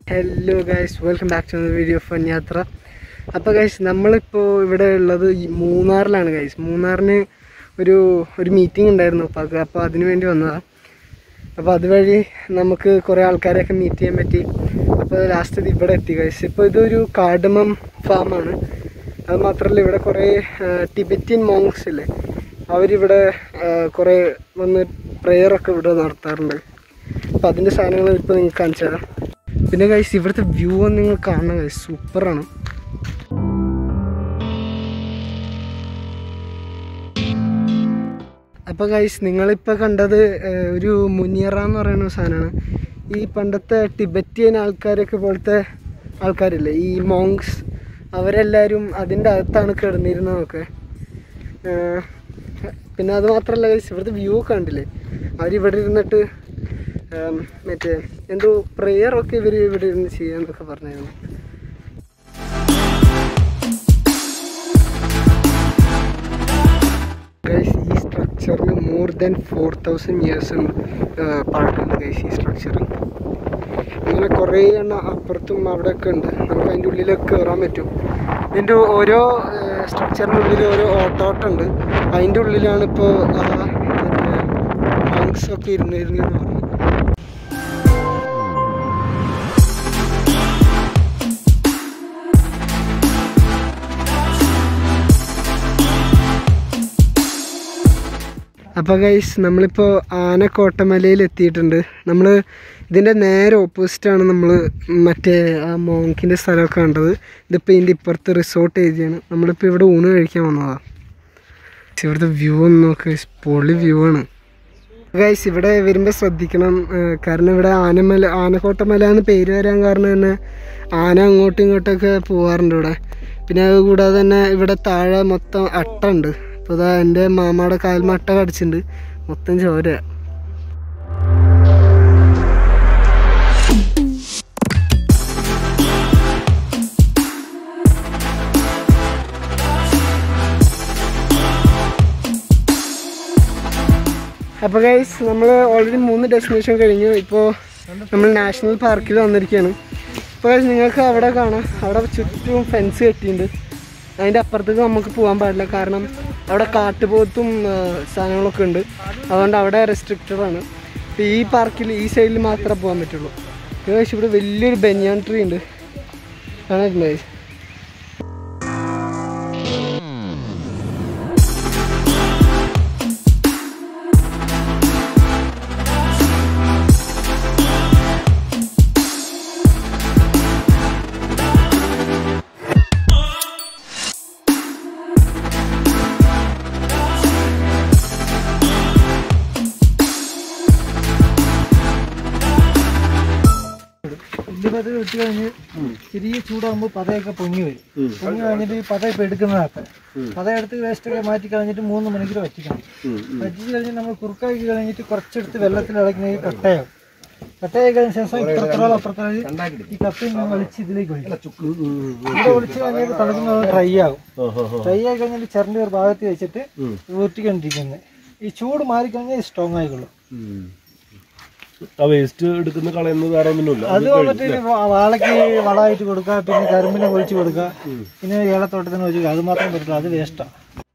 hello guys welcome back to video fun യാത്ര അപ്പോൾ guys നമ്മളിപ്പോൾ ഇവിടെ ഉള്ളത് ഈ മൂന്നാറിലാണ് ഗൈസ് മൂന്നാറിന് ഒരു ഒരു മീറ്റിംഗ് ഉണ്ടായിരുന്നു അപ്പോൾ അപ്പോൾ അതിന് വേണ്ടി വന്നതാണ് അപ്പോൾ അതുവഴി നമുക്ക് കുറേ ആൾക്കാരെയൊക്കെ മീറ്റ് ചെയ്യാൻ പറ്റി അപ്പോൾ ലാസ്റ്റ് ഇത് ഇവിടെ എത്തി ഗൈസ് ഇപ്പോൾ ഇതൊരു കാർഡമം ഫാമാണ് അത് മാത്രമല്ല ഇവിടെ കുറേ ടിബറ്റിയൻ മോങ്സ് ഇല്ലേ അവരിവിടെ ആ, കുറേ വന്ന് പ്രെയറൊക്കെ ഇവിടെ നടത്താറുണ്ട് അപ്പോൾ അതിൻ്റെ സാധനങ്ങൾ ഇപ്പോൾ നിങ്ങൾക്ക് കാണിച്ചു തരാം പിന്നെ ഗൈസ് ഇവിടുത്തെ വ്യൂ ഒന്ന് നിങ്ങൾ കാണണം ഗൈസ് സൂപ്പറാണ് അപ്പോൾ ഗൈസ് നിങ്ങളിപ്പോൾ കണ്ടത് ഏഹ്, ഒരു മുനിയറ എന്ന് പറയുന്ന സാധനമാണ് ഈ പണ്ടത്തെ ടിബറ്റിയൻ ആൾക്കാരൊക്കെ പോലത്തെ ആൾക്കാരില്ലേ ഈ മോങ്സ് അവരെല്ലാവരും അതിൻ്റെ അകത്താണ് കിടന്നിരുന്നതൊക്കെ ഏഹ്, പിന്നെ അത് മാത്രമല്ല ഗൈസ് ഇവിടുത്തെ വ്യൂ കണ്ടില്ലേ അവരിവിടെ ഇരുന്നിട്ട് ഏം, മറ്റേ എന്തോ പ്രെയറൊക്കെ ഇവർ ഇവിടെ ഇരുന്ന് ചെയ്യാന്നൊക്കെ പറഞ്ഞായിരുന്നു ഗൈസ് ഈ സ്ട്രക്ചറിന് more than four thousand years പഴക്കമുണ്ട് ഗൈസ് ഈ സ്ട്രക്ചറിൽ ഇങ്ങനെ കുറേ എണ്ണം അപ്പുറത്തും അവിടെയൊക്കെ ഉണ്ട് നമുക്ക് അതിൻ്റെ ഉള്ളിലൊക്കെ കയറാൻ പറ്റും ഇതിൻ്റെ ഓരോ സ്ട്രക്ചറിനുള്ളിൽ ഓരോ ഓട്ടോട്ടുണ്ട് അതിൻ്റെ ഉള്ളിലാണ് ഇപ്പോൾ മോങ്സ് ഒക്കെ ഇരുന്നിരുന്നെന്ന് പറഞ്ഞു അപ്പോൾ ഗൈസ് നമ്മളിപ്പോൾ ആനക്കോട്ടമലയിൽ എത്തിയിട്ടുണ്ട് നമ്മൾ ഇതിൻ്റെ നേരെ ഓപ്പോസിറ്റാണ് നമ്മൾ മറ്റേ ആ മോങ്കിൻ്റെ സ്ഥലമൊക്കെ കണ്ടത് ഇതിപ്പോൾ ഇതിൻ്റെ ഇപ്പുറത്ത് റിസോർട്ട് ഏരിയയാണ് നമ്മളിപ്പോൾ ഇവിടെ ഊണ് കഴിക്കാൻ വന്നതാണ് ഇവിടുത്തെ വ്യൂ ഒന്ന് നോക്ക് പൊളി വ്യൂ ആണ് ഗൈസ് ഇവിടെ വരുമ്പോൾ ശ്രദ്ധിക്കണം ഏഹ് കാരണം ഇവിടെ ആനമല ആനക്കോട്ടമല എന്ന് പേര് വരാൻ കാരണം തന്നെ ആന അങ്ങോട്ടും ഇങ്ങോട്ടൊക്കെ പോവാറുണ്ട് ഇവിടെ പിന്നെ അത് കൂടാതെ തന്നെ ഇവിടെ താഴെ മൊത്തം അട്ട ഉണ്ട് ഇപ്പോൾ ഇതാ എൻ്റെ മാമാടെ കാൽമ അട്ട കടിച്ചിട്ടുണ്ട് മൊത്തം ചോര അപ്പോൾ ഗൈസ് നമ്മൾ ഓൾറെഡി മൂന്ന് ഡെസ്റ്റിനേഷൻ കഴിഞ്ഞു ഇപ്പോൾ നമ്മൾ നാഷണൽ പാർക്കിൽ വന്നിരിക്കുകയാണ് ഇപ്പോൾ guys നിങ്ങൾക്ക് അവിടെ കാണാം അവിടെ ചുറ്റും ഫെൻസ് കെട്ടിയിട്ടുണ്ട് അതിൻ്റെ അപ്പുറത്തേക്ക് നമുക്ക് പോകാൻ പാടില്ല കാരണം അവിടെ കാട്ടുപോത്തും ആ, സാധനങ്ങളൊക്കെ ഉണ്ട് അതുകൊണ്ട് അവിടെ റെസ്ട്രിക്റ്റഡ് ആണ് ഇപ്പോൾ ഈ പാർക്കിൽ ഈ സൈഡിൽ മാത്രമേ പോകാൻ പറ്റുള്ളൂ ഗൈസ് ഇവിടെ വലിയൊരു ബെന്യാൻ ട്രീ ഉണ്ട് കാണാറുണ്ട് guys വലിയ പത വെച്ച് കഴിഞ്ഞ് ചെറിയ ചൂടാകുമ്പോൾ പതയൊക്കെ പൊങ്ങി വരും പൊങ്ങി കഴിഞ്ഞിട്ട് ഈ പത ഇപ്പം എടുക്കുന്നതൊക്കെ പത എടുത്ത് വേസ്റ്റൊക്കെ മാറ്റി കളഞ്ഞിട്ട് മൂന്ന് മണിക്കൂർ വറ്റിക്കണം വറ്റിച്ച് കഴിഞ്ഞ് നമ്മൾ കുറുക്കാക്കി കഴിഞ്ഞിട്ട് കുറച്ചെടുത്ത് വെള്ളത്തിൽ ഇളക്കുന്ന ഈ കട്ടയാവും കട്ടയായി കഴിഞ്ഞ ശേഷം ഇപ്പുറത്തോളം അപ്പുറത്തോളം ഈ കപ്പ ഇങ്ങനെ വലിച്ച് ഇതിലേക്ക് ഒഴിക്കും ഇവിടെ ഒളിച്ച് കഴിഞ്ഞിട്ട് തണുക്കുന്നത് ഡ്രൈ ആകും ഡ്രൈ ആയി കഴിഞ്ഞിട്ട് ചെറിൻ്റെ ഒരു ഭാഗത്ത് വെച്ചിട്ട് ഊറ്റിക്കൊണ്ടിരിക്കുന്നത് ഈ ചൂട് മാറിക്കഴിഞ്ഞാൽ സ്ട്രോങ് ആയിക്കൊള്ളും ആ വേസ്റ്റ് എടുക്കുന്ന കളയുന്ന വേറെ ഒന്നുമില്ല അത് വന്നിട്ട് വാ- വാളയ്ക്ക് വളമായിട്ട് കൊടുക്കുക പിന്നെ കരിമ്പിനെ ഒഴിച്ച് കൊടുക്കുക പിന്നെ ഏലത്തോട്ടത്തിന് ഒഴിച്ച് അത് മാത്രം പറ്റില്ല അത് വേസ്റ്റാണ്